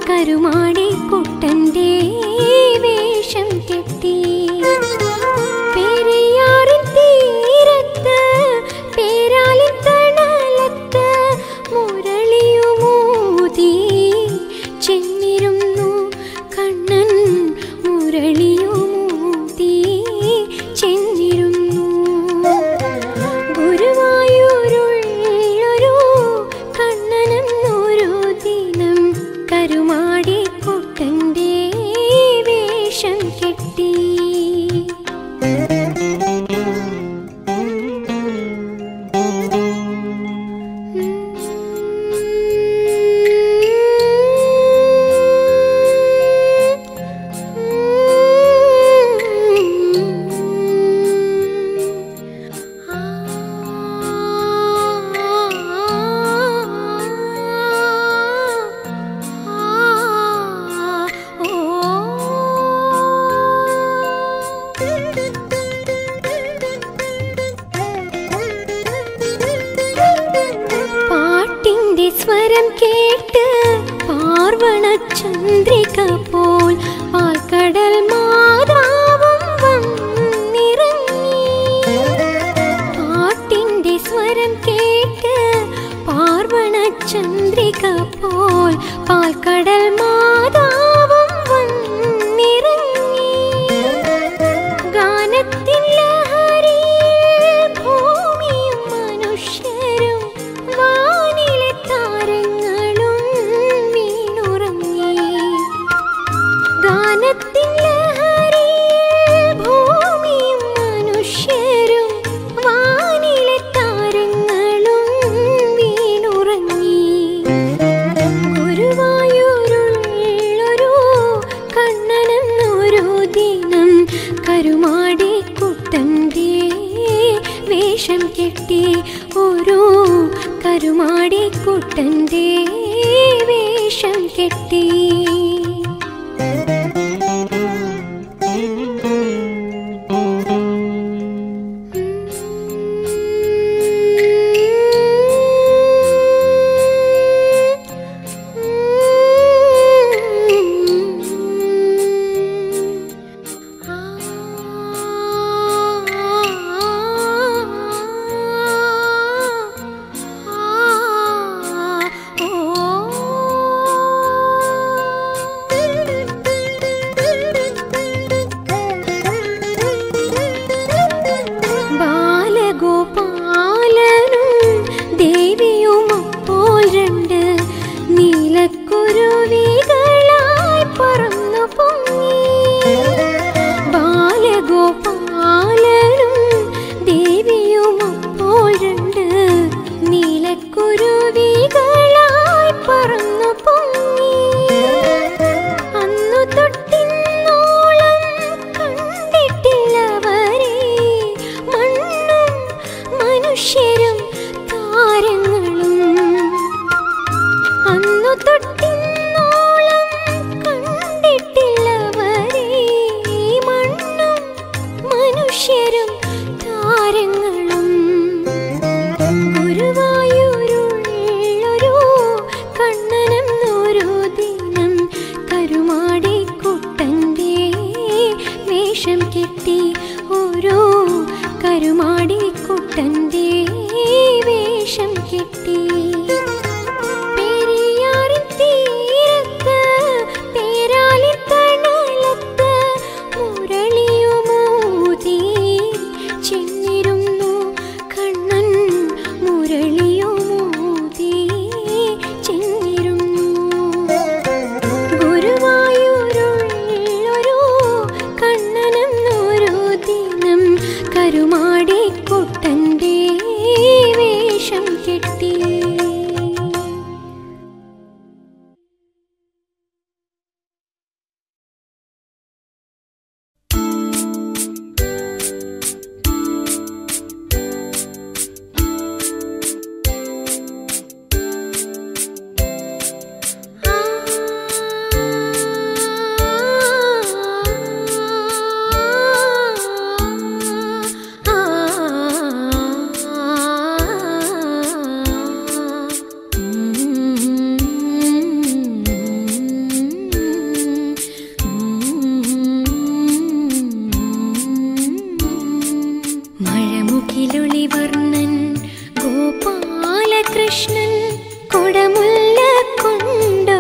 കരുമാടി കുട്ടന്റെ വേഷം കെട്ടി പെരിയാറിൻ തീരത്ത് പേരാലിൻ തണലത്ത് മുരളിയുമൂതി ചെന്നിരുന്നു കണ്ണൻ മുരളിയുമൂതി ചെന്നിരുന്നു ഗുരുവായൂരുള്ളൊരു കണ്ണനെന്നൊരു ദിനം കരുമാടി കുട്ടന്റെ വേഷം കെട്ടി പാട്ടിന്റെ സ്വരം കേട്ട് പാർവണ ചന്ദ്രിക പോൽ പാൽക്കടൽ മാതാവും വന്നിറങ്ങി പാട്ടിന്റെ സ്വരം കേട്ട് പാർവണ ചന്ദ്രിക പോൽ പാൽക്കടൽ മാതാവും വന്നിറങ്ങി ഗാനത്തിൻ ലഹരിയിൽ ഭൂമിയും മനുഷ്യരും വാനിലെ താരങ്ങളും വീണുറങ്ങി ഗാനത്തിൻ ലഹരിയിൽ ഭൂമിയും മനുഷ്യരും വാനിലെ താരങ്ങളും വീണുറങ്ങി ഗുരുവായൂരുള്ളൊരു കണ്ണനെന്നൊരു ദിനം കരുമാടി കുട്ടൻ്റെ വേഷം കെട്ടി ഒരു കരുമാടി കുട്ടൻ്റെ വേഷം കെട്ടി ഓ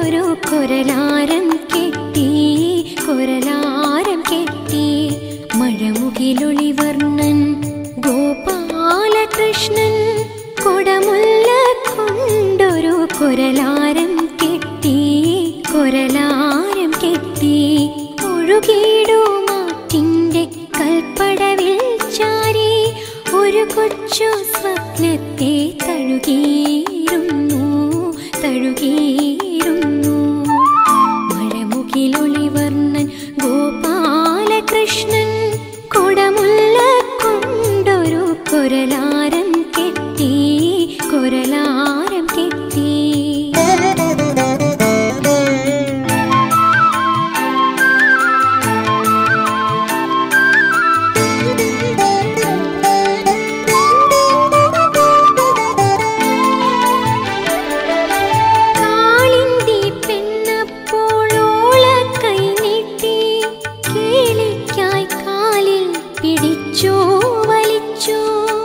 കൊണ്ടൊരു കൊരലാരം കെട്ടി കൊരലാരം കെട്ടി മഴമുകിലൊളി വർണ്ണൻ ഗോപാലകൃഷ്ണൻ കൊടമുല്ല കൊണ്ടൊരു കൊരലാരം കെട്ടി കൊരലാരം കെട്ടി ഒഴുകിടുമാറ്റിൻ്റെ കൽപ്പടവിൽ ചാരി ഒരു കൊച്ചു സ്വപ്നത്തെ തഴുകിയിരുന്നു തഴുകിയിരുന്നു മഴമുകിലൊളി വർണ്ണൻ ഗോപാലകൃഷ്ണൻ കുടമുല്ല കൊണ്ടൊരു കൊരലാരം കെട്ടി കൊരലാരം കെട്ടി കാളിന്തി പെണ്ണപ്പോളോള കൈ നീട്ടി കേളിക്കായി കാലിൽ പിടിച്ചോ വലിച്ചോ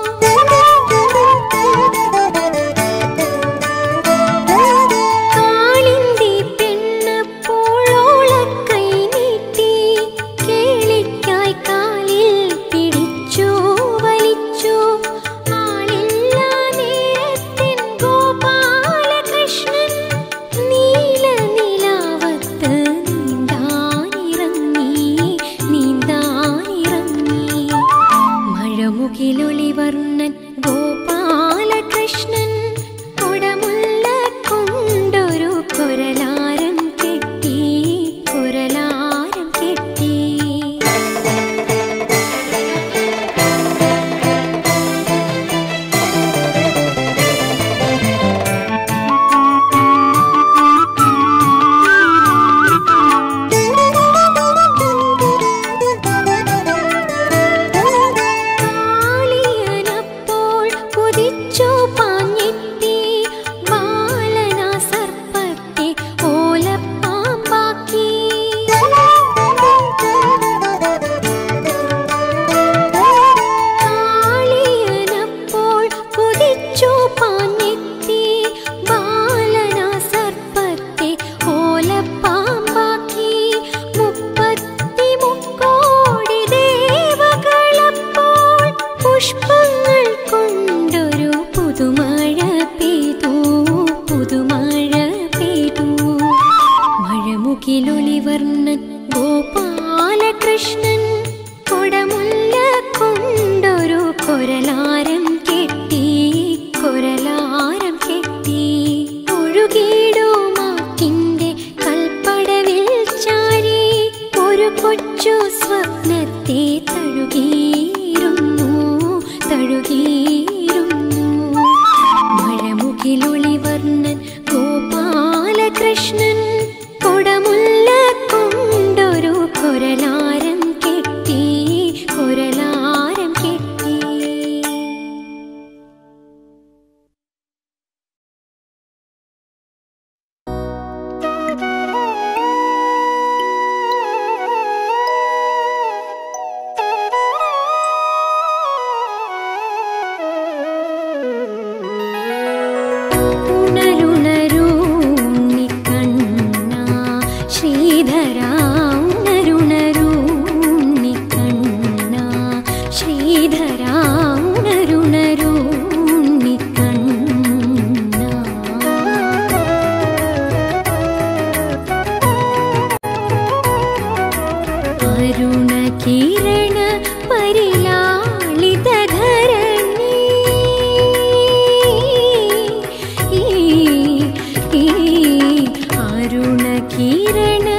കാളിന്തി പെണ്ണപ്പോളോള കൈ നീട്ടി കേളിക്കായി കാലിൽ പിടിച്ചോ വലിച്ചോ ആളില്ലാ നേരത്തിൻ ഗോപാലകൃഷ്ണൻ നീല നിലാവത്ത് നീന്താനിറങ്ങി നീന്താനിറങ്ങി മഴമുകിലൊളി വർണ്ണൻ ഗോപാലകൃഷ്ണൻ കുടമുല്ല കൊണ്ടൊരു കൊരലാരം കെട്ടി കൊരലാരം കെട്ടി കാളിയനപ്പോൾ കുതിച്ചു പാഞ്ഞെത്തി ബാലന സർപ്പത്തെ ഓലപ്പാമ്പാക്കി കാളിയനപ്പോൾ കുതിച്ചു പാഞ്ഞെത്തി ബാലന സർപ്പത്തെ ഓലപ്പാമ്പാക്കി മുപ്പത്തി മുക്കോടി ദേവകളപ്പോൾ പുഷ്പങ്ങൾ കൊണ്ടൊരു പുതുമഴ പെയ്തു പുതുമഴ പെയ്തു മഴമുകിലൊളി വർണ്ണൻ ഗോപാലകൃഷ്ണൻ കൊടമുല്ല കൊണ്ടൊരു കൊരലാരം കെട്ടി കൊരലാരം കെട്ടി ഒഴുകിടുമാറ്റിൻ്റെ കൽപ്പടവിൽ ചാരി ഒരു കൊച്ചു സ്വപ്നത്തെ തഴുകിയിരുന്നു തഴുകിയിരുന്നു മഴമുകിലൊളി വർണ്ണൻ ഗോപാലകൃഷ്ണൻ കൊടമുല്ല കൊണ്ടൊരു കൊരലാരം കെട്ടി കൊരലാരം കെട്ടി ഉണരുണരൂ ഉണ്ണിക്കണ്ണ ശ്രീധര ഉണരുണരൂ ഉണ്ണിക്കണ്ണ ശ്രീധര ഉണരുണരൂ ഉണ്ണിക്കണ്ണ അരുണകിരണ പരിലാളിതധരണി അരുണകിരണ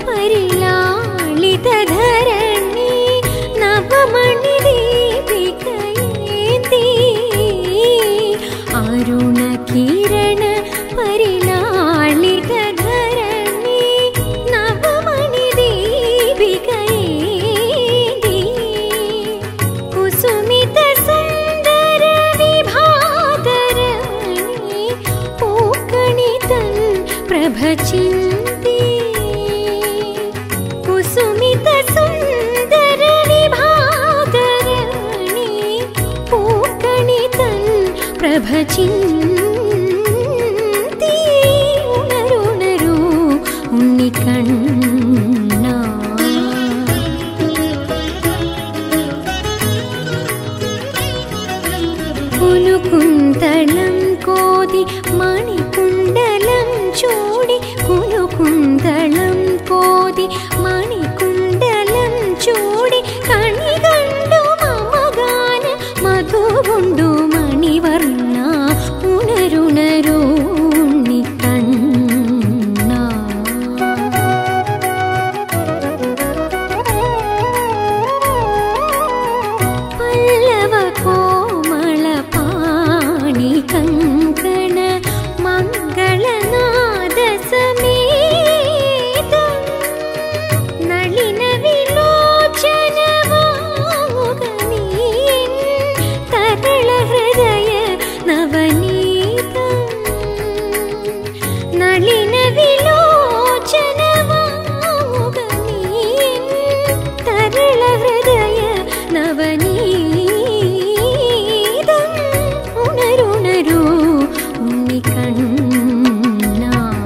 പരിലാളിതധരണി നവമണി ദീപികയേന്തി അരുണകിരണ പരിലാളിതധരണി നവമണി ദീപികയേന്തി കുസുമിത സുന്ദര വിഭാതരണി പൂക്കണി തൻ പ്രഭ ചിന്തി കുസുമിത സുന്ദര വിഭാതരണി പൂക്കണി തൻ പ്രഭ ചിന്തി ഉണരുണരൂ ഉണ്ണിക്കണ്ണ കുലുകുന്തളം കോതി മണികുണ്ടലം ചൂടി കുലുകുന്തളം കോതി മണികുണ്ടലം ചൂടി കണി കണ്ടു മമഗാന മധുകൊണ്ടു മണിവർണ്ണ ഉണരുണരൂ ഉണ്ണിക്കണ്ണ പല്ലവ കോമള പാണി കങ്കണ മംഗളനാദ സമേതം നളിന വിലോചന തരള ഹൃദയ നവനീതം നളിന വിലോചന തരള ഹൃദയ നവനീതം ഉണരുണരൂ ഉണ്ണിക്കണ്ണ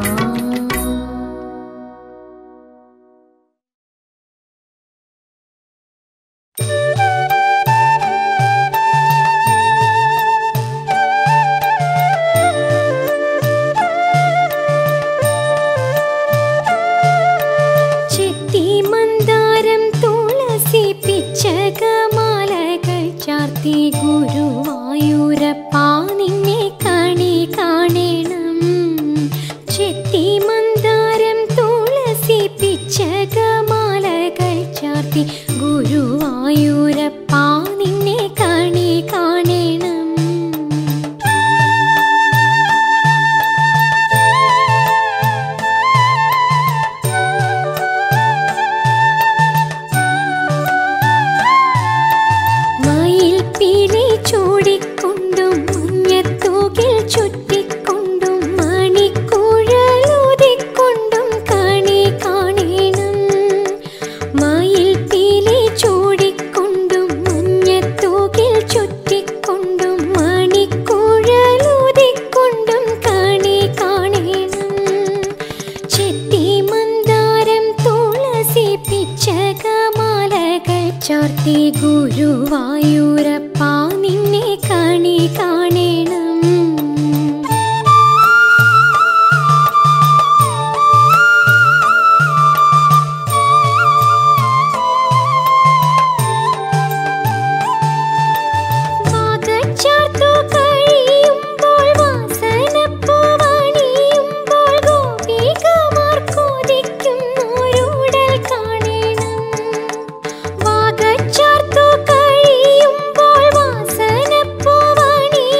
ചെത്തി മന്ദാരം തുളസി പിച്ചകമാലകൾ ചാർത്തി ഗുരുവായൂരപ്പാ നിന്നെ കണി കാണണം ചെത്തി മന്ദാരം തുളസി പിച്ചകമാലകൾ ചാർത്തി ഗുരുവായൂരപ്പാ നിന്നെ കണി കാണണം മയിൽ പീലി ചൂടിക്കൊണ്ടും മഞ്ഞത്തൂകിൽ ചുറ്റിക്കൊണ്ടും മണിക്കുഴലൂതിക്കൊണ്ടും കണി കാണണം മയിൽ പീലി ചൂടിക്കൊണ്ടും മഞ്ഞത്തൂകിൽ ചുറ്റിക്കൊണ്ടും മണിക്കുഴലൂതിക്കൊണ്ടും കണി കാണണം ചെത്തി മന്ദാരം തുളസി പിച്ചകമാലകൾ ചാർത്തി ഗുരുവായൂരപ്പാ നിന്നെ കണി കാണണം വാകച്ചാർത്തു കഴിയുമ്പോൾ വാസനപ്പൂവണിയുമ്പോൾ ഗോപികമാർ കൊതിക്കുന്നോരുടൽ കാണണം വാകച്ചാർത്തു കഴിയുമ്പോൾ വാസനപ്പൂവണിയുമ്പോൾ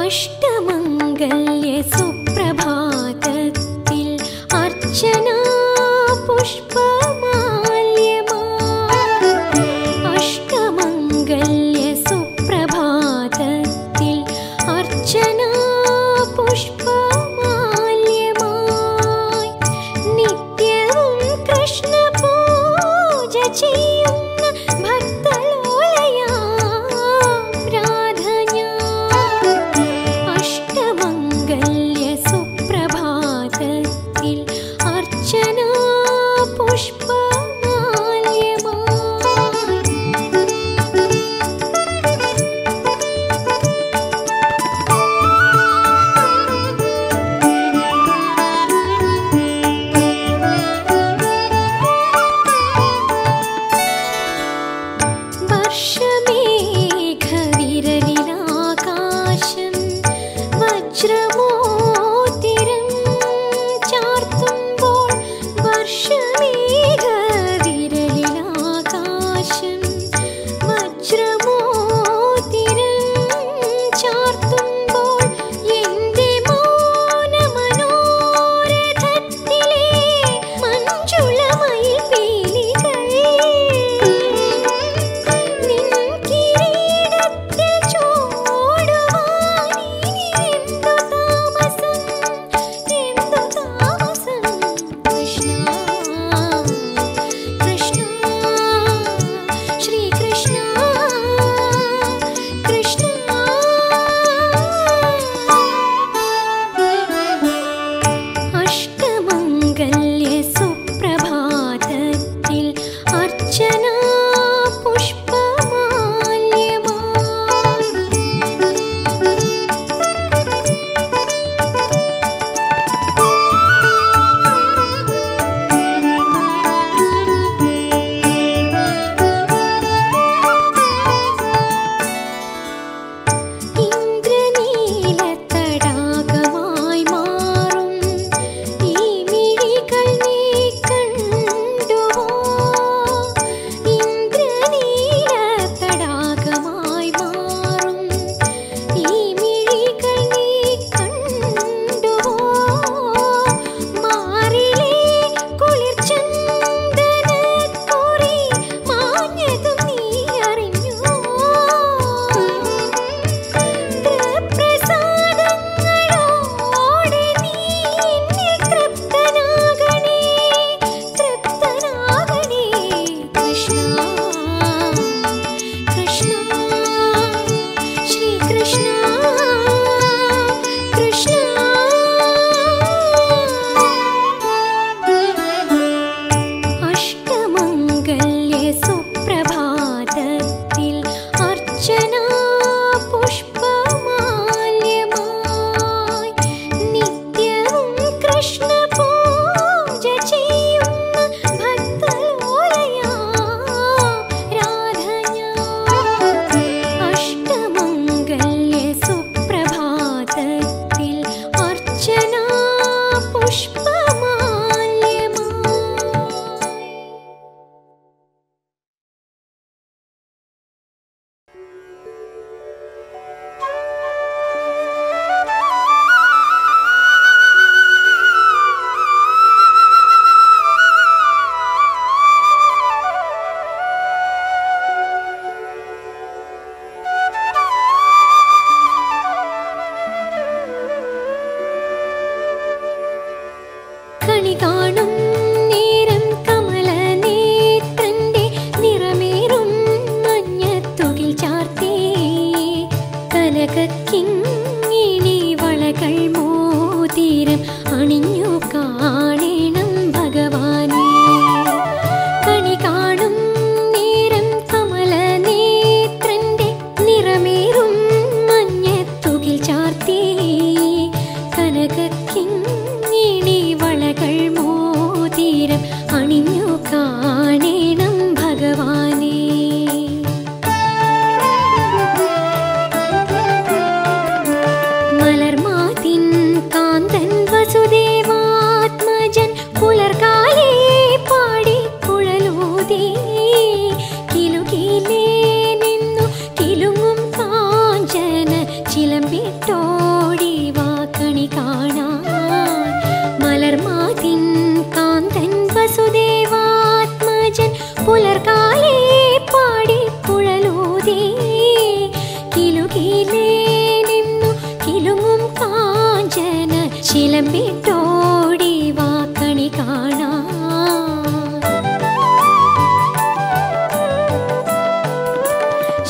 അഷ്ടമംഗല്യ സുപ്രഭാതത്തിൽ അർച്ചന പുഷ്പമാല്യമാ അഷ്ടമംഗല്യ സുപ്രഭാതത്തിൽ അർച്ചന പുഷ്പമാല്യമായി നിത്യവും കൃഷ്ണ പൂജ ചെയ്യുന്ന ഭക്തലോലയാ പ്രാർത്ഥന അഷ്ടമംഗല്യ സുപ്രഭാതത്തിൽ അർച്ചന പുഷ്പമാല്യമായി വർഷമേഘവിരലിലാകാശം വജ്രമോതിരം ചാർത്തുമ്പോൾ വർഷമേഘവിരലിലാകാശം വജ്രമോതിരം ചാർത്തുമ്പോൾ എൻ്റെ മൗനമനോരഥത്തിലെ മഞ്ജുളമയിൽ പീലികൾ നിൻ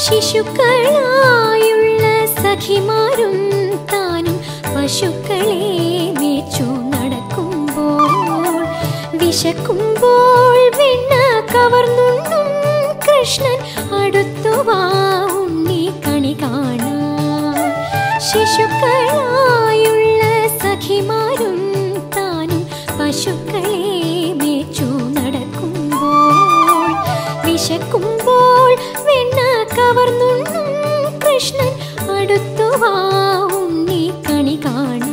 ശിശുക്കളായുള്ള സഖിമാരും താനും പശുക്കളെ മേച്ചു നടക്കുമ്പോൾ വിശക്കുമ്പോൾ വെണ്ണ കവർന്നുണ്ണും കൃഷ്ണൻ അടുത്തുവാ ഉണ്ണി കണി കാണാൻ ശിശുക്കളായുള്ള സഖിമാരും താനും പശുക്കളെ മേച്ചു നടക്കുമ്പോൾ വിശക്കുമ്പോൾ വെണ്ണ കവർന്നുണ്ണും കൃഷ്ണൻ അടുത്തുവാ ഉണ്ണി കണി കാണാൻ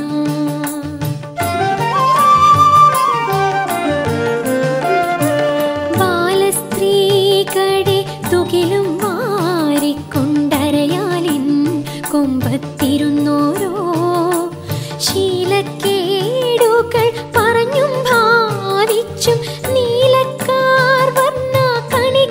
ബാലസ്ത്രീകളെ തുകിലും മാറിക്കൊണ്ടരയാലിൻ കൊമ്പത്തിരുന്നോരോ ശീലക്കേടുകൾ പറഞ്ഞും ഭാവിച്ചും നീലക്കാർ വർണ്ണ കണി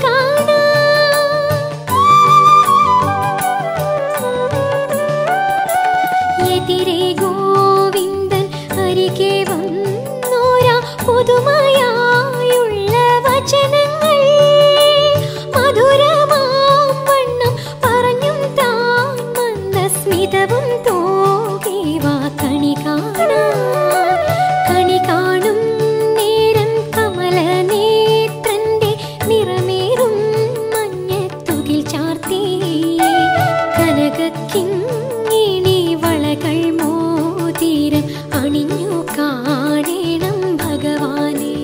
കാണാൻ എതിരെ ഗോവിന്ദൻ അരികെ വന്നോരാ പുതുമയായുള്ള വചനങ്ങൾ മധുരമാം വണ്ണം പറഞ്ഞും താൻ മന്ദസ്മിതവും തോകേവാ കണി കാണാൻ കണി കാണും നേരം കമലനേത്രന്റെ നിറമേറും മഞ്ഞത്തുകിൽ ചാർത്തി കനകക്കിങ്ങിണി വളകൾ മോതിരം അണിഞ്ഞു കാണേണം ഭഗവാനേ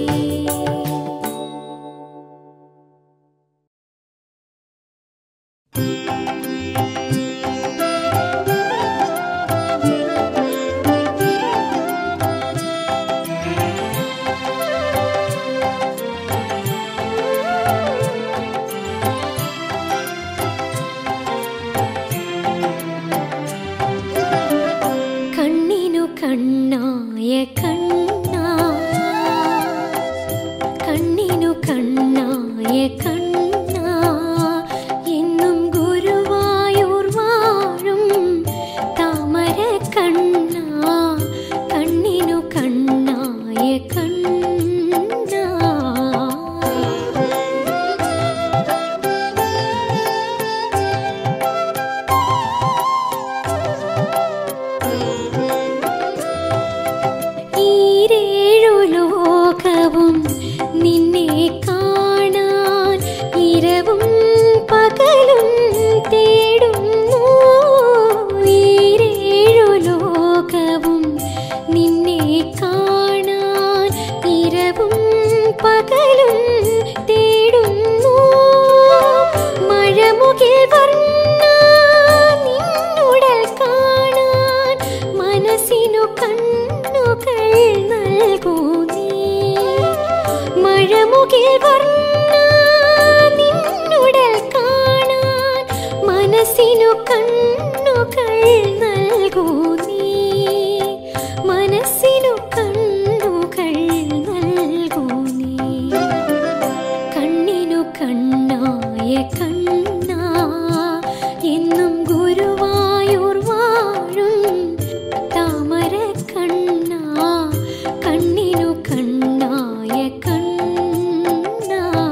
കണ്ണിനു കണ്ണായ കണ്ണ കണ്ണിനു കണ്ണായ കണ്ണ എന്നും ഗുരുവായൂർ വാഴും താമര കണ്ണ കണ്ണിനു കണ്ണായ കണ്ണ ഈരേഴു ലോകവും നിന്നെ കാണാൻ ഇരവും പകലും തേടുന്നു ഈരേഴു ലോകവും നിന്നെ കാണാൻ ഇരവും പകലും തേടുന്നു മഴമുകിൽ വർണ്ണ നിന്നുടൽ കാണാൻ മനസ്സിനു കണ്ണുകൾ നൽകൂ നീ മഴമുകിൽ വർണ്ണ നിന്നുടൽ കാണാൻ മനസ്സിനു കണ്ണുകൾ നൽകൂ നീ മനസ്സിനു കണ്ണുകൾ നൽകൂ നീ കണ്ണിനു കണ്ണായ കണ്ണ എന്നും ഗുരുവായൂർ വാഴും താമര കണ്ണ കണ്ണിനു കണ്ണായ കണ്ണ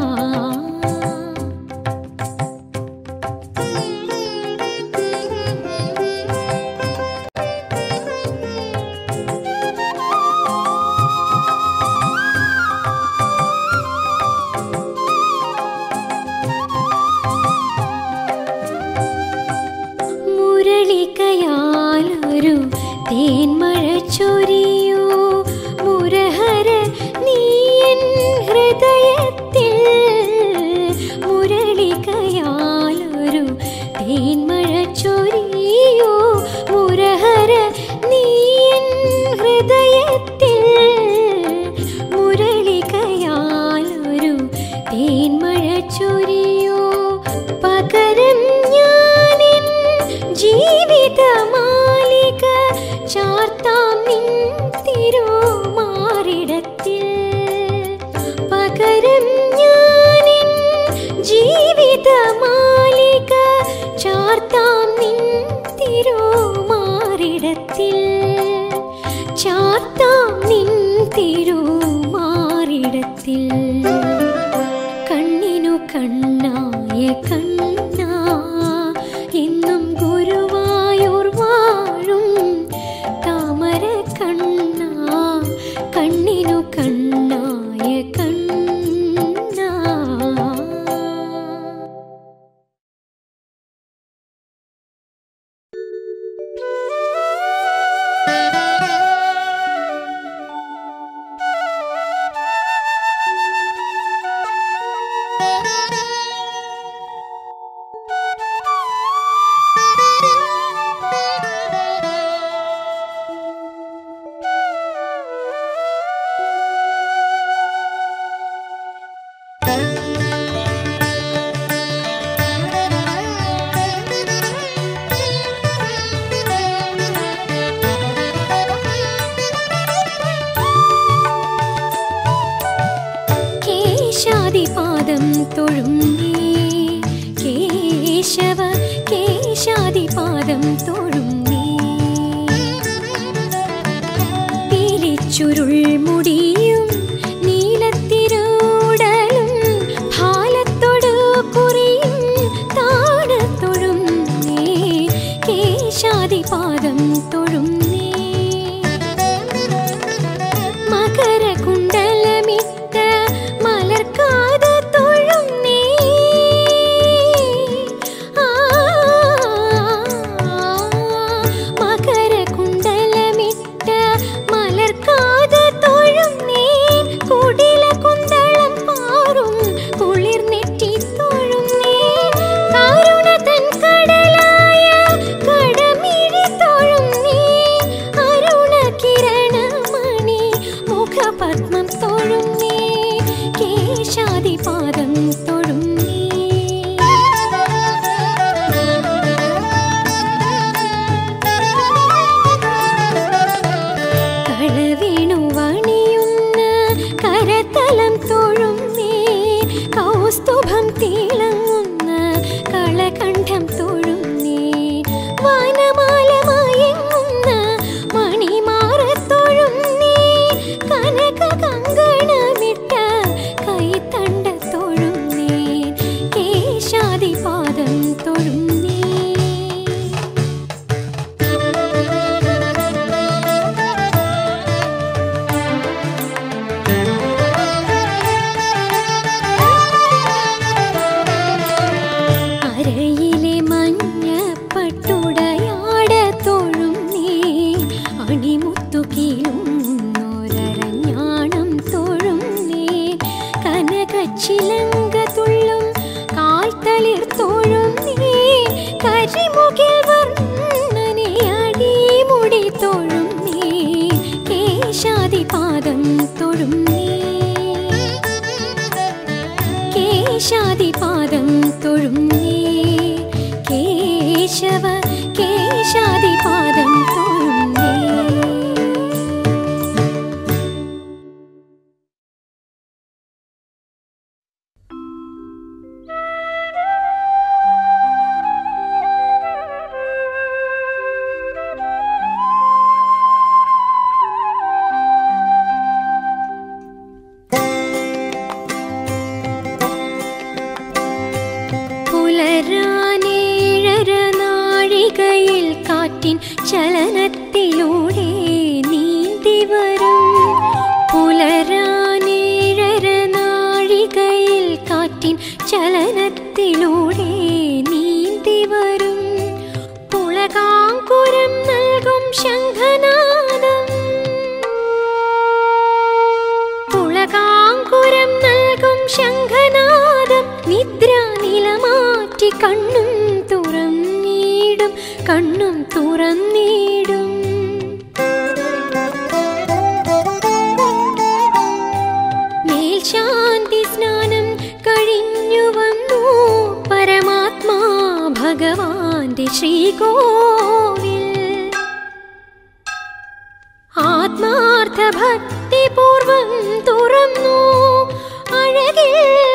മുരളികയാലൊരു തേന്മഴ ചൊരിയൂ മുരഹര നീയൻ ഹൃദയത്തിൽ മുരളികയാലൊരു തേന്മഴ ചൊരിയൂ മുരഹര നീയൻ ഹൃദയത്തിൽ മുരളികയാലൊരു തേന്മഴ ചൊരിയൂ പകരം ഞാനിൻ ജീവിതമാലിക ചാർത്താം നിൻ തിരുമാറിടത്തിൽ പകരം ഞാനിൻ ജീവിതമാലിക ചാർത്താം നിൻ തൊഴുന്നേ കേശവ കേശാദിപാദം തൊഴുന്നേ പീലിച്ചുരുൾ മുടിയും നീലത്തിരൂടലും ഭാലത്തൊടു കുറിയും താണത്തൊഴും നേ കേശാദിപാദം തൊഴും നേ മകരകുണ്ടലമിട്ട മലർക്കാത് തൊഴും നേ ആ മകരകുണ്ടലമിട്ട മലർക്കാത് തൊഴും നേ കുടില കുന്തളം പാറും കുളിർ നെറ്റി തൊഴും നേ കരുണ തൻ കടലായ കടമിഴി തൊഴും നേ അരുണ കിരണമണി മുഖപത്മം തൊഴും നേ കേശാദിപാദം തൊഴും നേ കളവീണു വണിയുന്ന കരതലം തൊഴുന്നേ കൗസ്തുഭം തിളങ്ങുന്ന കളകണ്ഠം തൊഴുന്നേ വനമാല മയങ്ങുന്ന മണിമാറ തൊഴുന്നേ കനക കങ്കണമിട്ട കൈത്തണ്ട തൊഴുന്നേ കേശാദിപാദം തൊഴുന്നേ അരയിലെ മഞ്ഞപ്പട്ടുടയാട തൊഴും നീ അണിമുത്തു കീഴുന്നൊരഞ്ഞാണം തൊഴും നീ കനകച്ചിലങ്ക തുള്ളും കാൽത്തളിർ തൊഴും നീ കരിമുകിൽ വർണ്ണനെ അടിമുടി തൊഴും നീ കേശാദിപാദം തൊഴും നീ കേശാദിപാദം തൊഴുന്നേ കേശവ കേശാദിപാദം തൊഴുന്നേ പുലരാനേഴര നാഴികയിൽ കാറ്റിൻ ചലനത്തിലൂടെ നീന്തി വരും പുലരാനേഴര നാഴികയിൽ കാറ്റിൻ ചലനത്തിലൂടെ നീന്തി വരും പുളകാങ്കുരം നൽകും ശംഖനാദം പുളകാങ്കുരം നൽകും ശംഖനാദം നിദ്ര നിലമാറ്റി കണ്ണും തുറന്നീടും കണ്ണും തുറന്നീടും മേൽശാന്തി സ്നാനം കഴിഞ്ഞു വന്നു പരമാത്മാ ഭഗവാന്റെ ശ്രീകോവിൽ ആത്മാർത്ഥ ഭക്തിപൂർവം തുറന്നു അഴകിൽ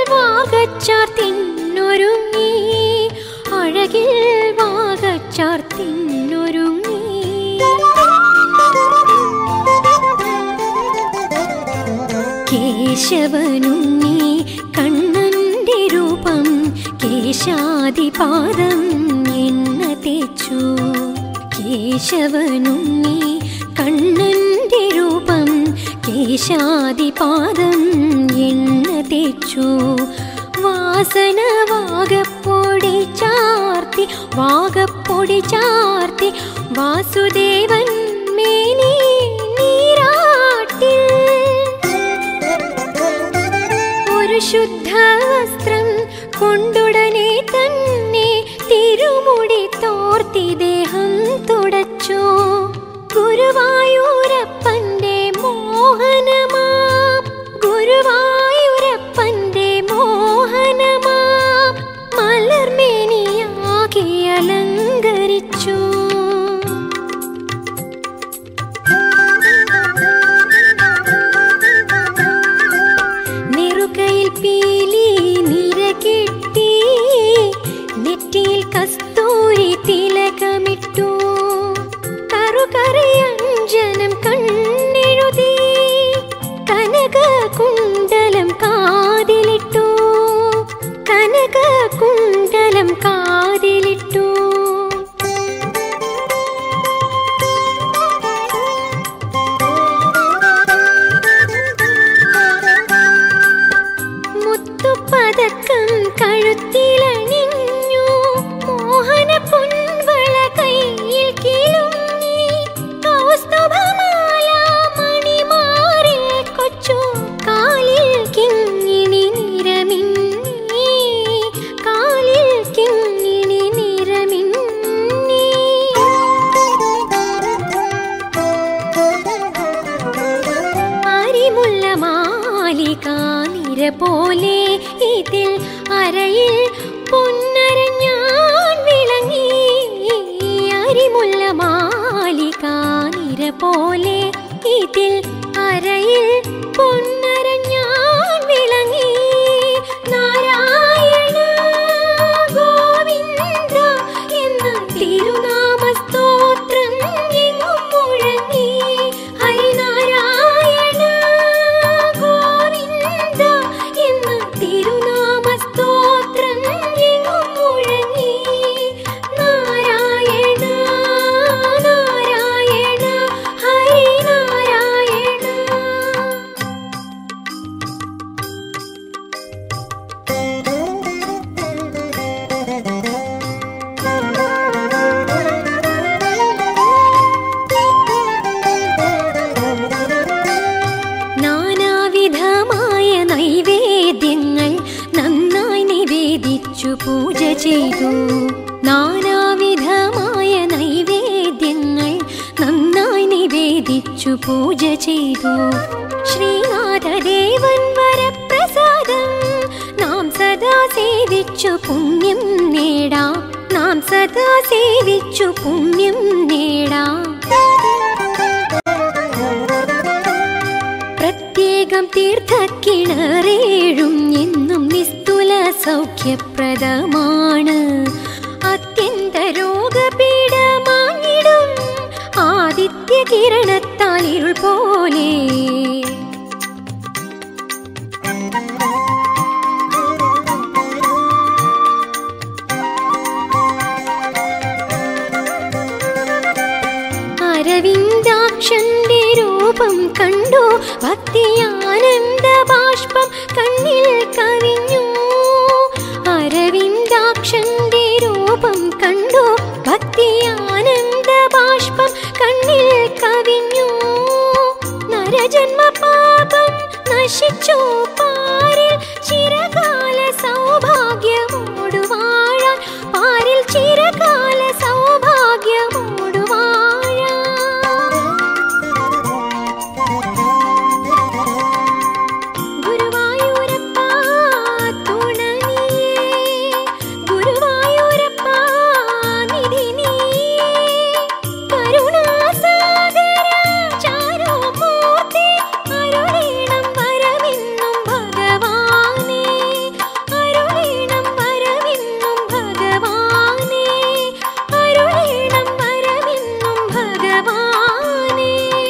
വാഗച്ചാർത്തിന്നൊരുങ്ങി അഴകിൽ വാഗച്ചാർത്തിന്നൊരുങ്ങി കേശവനുണ്ണി കണ്ണന്റെ രൂപം കേശാദിപാദം എന്ന തേച്ചു കേശവനുണ്ണി കണ്ണന്റെ രൂപം കേശാദിപാദം എണ്ണ തേച്ചു വാസന വാഗപ്പൊടി ചാർത്തി വാഗപ്പൊടി ചാർത്തി വാസുദേവൻ മേനി നീരാട്ടിൽ ഒരു ശുദ്ധ വസ്ത്രം കൊണ്ടുടനെ തന്നെ തിരുമുടി തോർത്തി ദേഹം തുടച്ചു ഗുരുവായൂരപ്പന്റെ മോഹനമാ ഗുരുവായൂരപ്പന്റെ മോഹനമാ മലർമേനിയാകെ അലങ്കരിച്ചു നിറുകയിൽ പീലി നിരകി പോലെ ഇതിൽ അരയിൽ പൊന്നരഞ്ഞാൻ വിളങ്ങി അരിമുല്ല മാലിക നിര പോലെ ഇതിൽ അരയിൽ പൊന്നരഞ്ഞാൻ വിളങ്ങി നാരായണ ഗോവിന്ദ എന്ന തിരുനാമ സ്തോത്രം എങ്ങും മുഴങ്ങി ഹരിനാരായണ ഗോവിന്ദ എന്ന തിരുനാമ സ്തോത്രം എങ്ങും മുഴങ്ങി നാരായണ നാരായണ ഹരിനാരായണ നാനാവിധമായ നൈവേദ്യങ്ങൾ നന്നായി നിവേദിച്ചു പൂജ ചെയ്തു നാനാവിധമായ നൈവേദ്യങ്ങൾ നന്നായി നിവേദിച്ചു പൂജ ചെയ്തു ശ്രീനാഥദേവൻ വരപ്രസാദം നാം സദാ സേവിച്ചു പുണ്യം നേടാം നാം സദാ സേവിച്ചു പുണ്യം നേടാം പ്രത്യേകം തീർത്ഥക്കിണറേഴും എന്നും നിസ്തുല സൗഖ്യപ്രദമാണ് അത്യന്ത രോഗപീഠമാങ്ങിടും ആദിത്യ കിരണത്താൽ ഇരുൾ പോലെ അരവിന്ദാക്ഷന്റെ രൂപം കണ്ടു ഭക്തിയാനന്ദ ബാഷ്പം കണ്ണിൽ കവിഞ്ഞു അരവിന്ദാക്ഷന്റെ രൂപം കണ്ടു ഭക്തിയാനന്ദ ബാഷ്പം കണ്ണിൽ കവിഞ്ഞു നരജന്മ പാപം നശിച്ചു പാരിൽ ചിരകാല സൗഭാഗ്യമോടു വാഴാൻ പാരിൽ ചിരകാല സൗഭാഗ്യമോടു വാഴാൻ ഗുരുവായൂരപ്പ തുണനിയേ ഗുരുവായൂരപ്പ നിധി നീയേ കരുണാസാഗര ചാരുമൂർത്തി അരുളീണം വരവിന്നും ഭഗവാനേ അരുളീണം വരവിന്നും ഭഗവാനേ അരുളീണം വരവിന്നും ഭഗവാനേ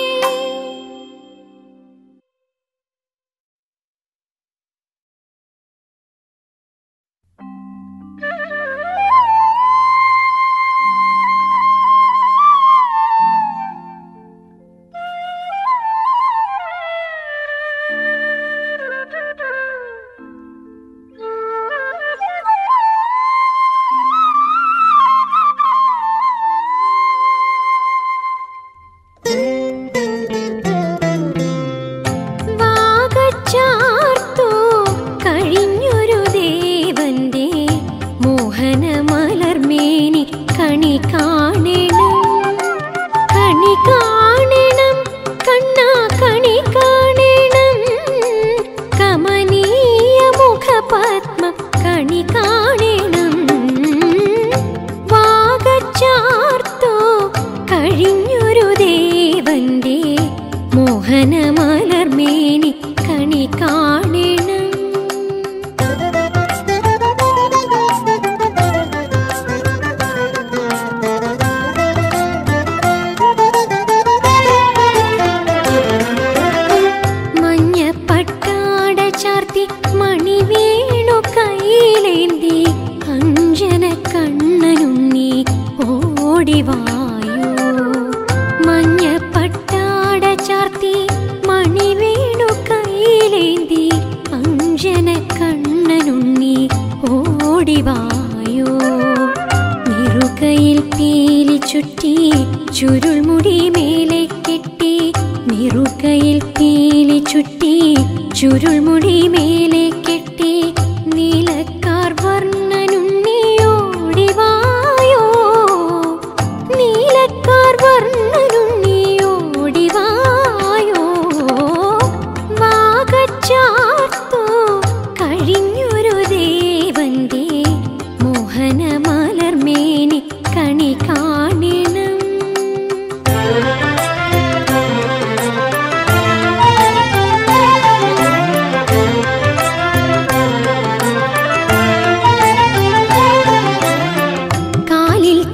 വാകച്ചാർത്തു കഴിഞ്ഞൊരു ദേവന്റെ മോഹന മലർമേനി കണി കാണണം കണി കാണണം കണ്ണാ കണി കാണണം കമനീയ മുഖപത്മം കണി കാണണം വാകച്ചാർത്തു കഴിഞ്ഞൊരു ദേവന്റെ മോഹന മലർമേനി കണി കാണണം മഞ്ഞപ്പട്ടാട ചാർത്തി മണി വീണു കയ്യിലേന്തി അഞ്ജന കണ്ണനുണ്ണി ഓടിവായോ മഞ്ഞപ്പട്ടാട ചാർത്തി മണി വീണു കയ്യിലേന്തി അഞ്ജന കണ്ണനുണ്ണി ഓടിവായോ നിറുകയിൽ പീലി ചുറ്റി ചുരുൾമുടി മേലെ കെട്ടി നിറുകയിൽ പീലി ചുറ്റി ചുരുൾമുടി മേലെ കെട്ടി നീലക്കാർ വർണ്ണനുണ്ണിയോടിവായോ നീലക്കാർ വർണ്ണനുണ്ണിയോടിവായോ വാകച്ചാർത്തു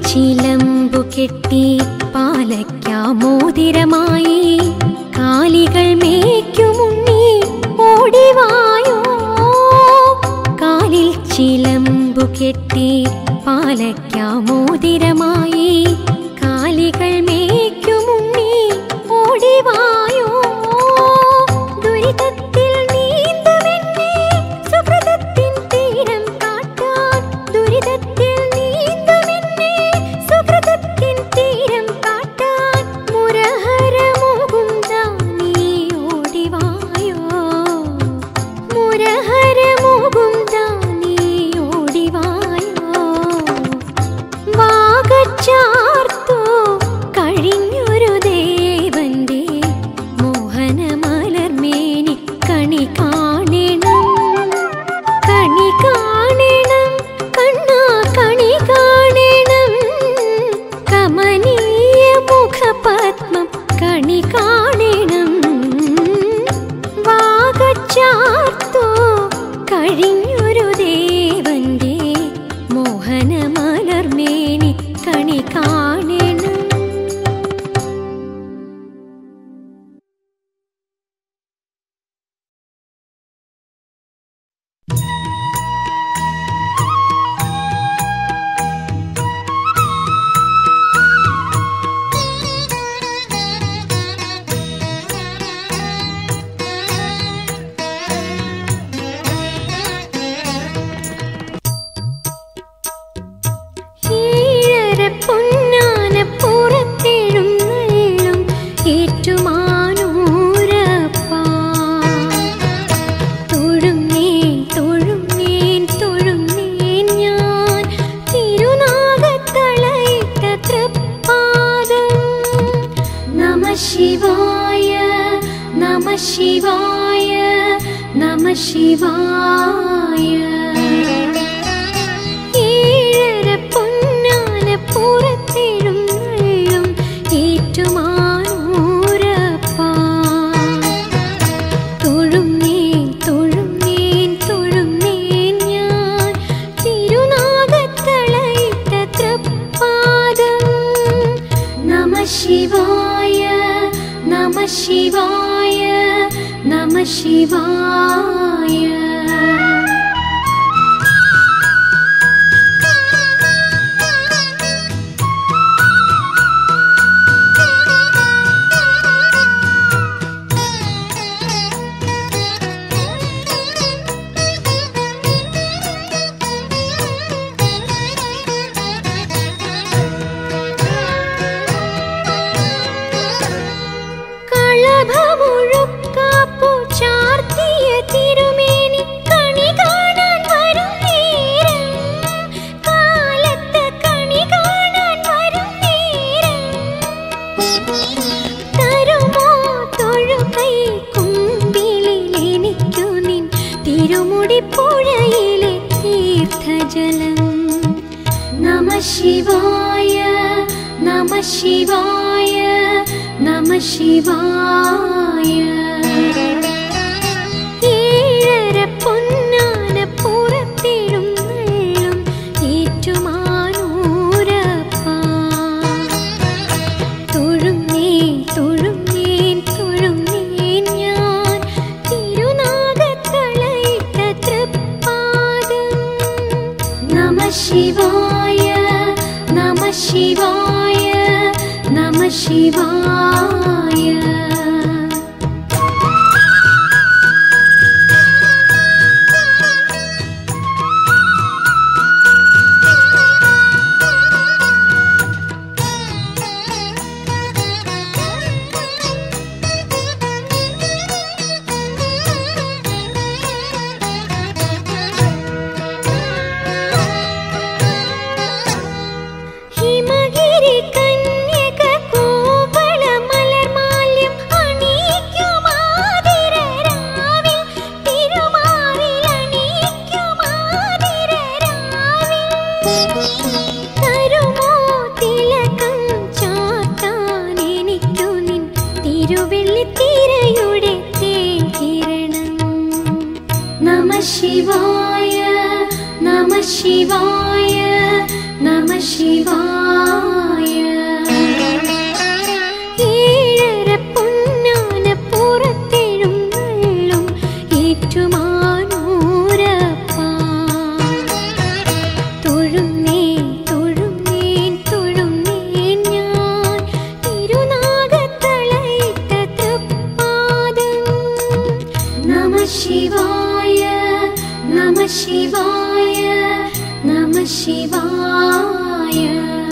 ചിലമ്പു കെട്ടി പാലയ്ക്കാമോതിരമായി കാലികൾ മേയ്ക്കുമുണ്ണി ഓടിവായോ കാലിൽ ചിലമ്പു കെട്ടി പാലയ്ക്കാമോതിരമായി കാലികൾ മേയ്ക്കുമുണ്ണി ഓടിവായോ ദുരിതത്തിൽ നീന്തുമെന്നെ സുഹൃതത്തിൻ തീരം കാട്ടാൻ ദുരിതത്തിൽ നീന്തുമെന്നെ സുഹൃതത്തിൻ തീരം കാട്ടാൻ മുരഹരമോകുന്ന നീ ഓടിവായോ മുരഹരമോകുന്ന നീ ഓടിവായോ വാഗച്ചാർത്തോ കഴിഞ്ഞൊരു ദേവന്റെ മോഹനമലർമേനി കണി കാണണം കണി കാണണം കണ്ണാ കണി കാണണം കമനീയ മുഖപത്മം കണി കാണണം വാഗച്ചാർത്തോ കഴിഞ്ഞൊരു ദേവന്റെ മോഹനമലർമേനി കണി കാണണം ഈഴര പൊന്നാന പുറത്തെഴുന്നള്ളും ഏറ്റുമാനൂരപ്പാ. തൊഴുന്നേൻ, തൊഴുന്നേൻ, തൊഴുന്നേൻ ഞാൻ തിരുനാഗത്തളയിട്ട തൃപ്പാദം. നമ ശിവായ നമ ശിവായ നമ ശിവായ ഏഴര പൊന്നാന പുറത്തെഴുന്നള്ളും ഏറ്റുമാനൂരപ്പാ. തൊഴുന്നേൻ, തൊഴുന്നേൻ, തൊഴുന്നേൻ ഞാൻ തിരുനാഗത്തളയിട്ട തൃപ്പാദം. നമ ശിവായ നമ ശിവായ നമ ശിവായ കളഭമുഴുക്കാപ്പു ചാർത്തിയ തിരുമേനി കണി കാണാൻ വരും നേരം കാലത്ത് കണി കാണാൻ വരും നേരം തരുമോ തൊഴുകൈ കുമ്പിളിൽ എനിക്കു നിൻ തിരുമുടി പുഴയിലെ തീർത്ഥജലം നമ ശിവായ നമ ശിവായ നമ ശിവായ ഏഴര പൊന്നാന പുറത്തെഴുന്നള്ളും ഏറ്റുമാനൂരപ്പാ. തൊഴുന്നേൻ, തൊഴുന്നേൻ, തൊഴുന്നേൻ ഞാൻ തിരുനാഗത്തളയിട്ട തൃപ്പാദം. നമ ശിവായ നമ ശിവായ നമ ശിവായ ഹിമഗിരി കന്യക കോവള മലർമാല്യം शिवाय नमः शिवाय